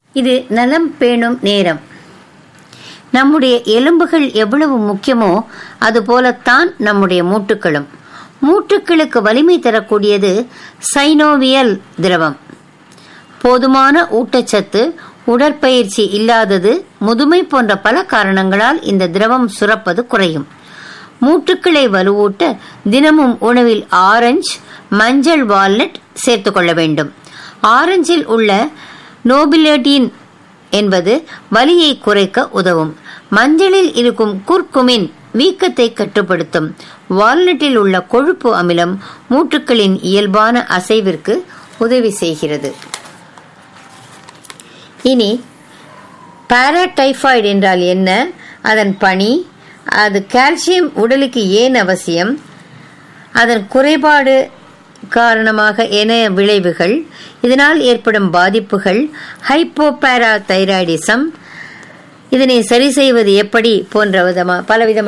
இது நலம் பேணும் நேரம் நம்முடைய எலும்புகள் எவ்வளவு முக்கியமோ அதுபோலத்தான் நம்முடைய மூட்டுக்களும் மூட்டுக்களுக்கு வலிமை தரக்கூடியது சைனோவியல் திரவம் போதுமான ஊட்டச்சத்து உடற்பயிற்சி இல்லாதது முதுமை போன்ற பல காரணங்களால் இந்த திரவம் சுரப்பது குறையும் மூட்டுக்களை வலுவூட்ட தினமும் உணவில் ஆரஞ்சு மஞ்சள் வால்நட் சேர்த்து கொள்ள வேண்டும் ஆரஞ்சில் உள்ள நோபிலேட்டின் என்பது வலியை குறைக்க உதவும் மஞ்சளில் இருக்கும் குர்குமின் வீக்கத்தை கட்டுப்படுத்தும் வால்நட்டில் உள்ள கொழுப்பு அமிலம் மூட்டுக்களின் இயல்பான அசைவிற்கு உதவி செய்கிறது இனி பாராடைஃபாய்டு என்றால் என்ன அதன் பணி அது கால்சியம் உடலுக்கு ஏன் அவசியம் அதன் குறைபாடு காரணமாக என விளைவுகள் இதனால் ஏற்படும் பாதிப்புகள் ஹைப்போபாரா தைராய்டிசம் இதனை சரி செய்வது எப்படி போன்ற விதமா பலவிதமான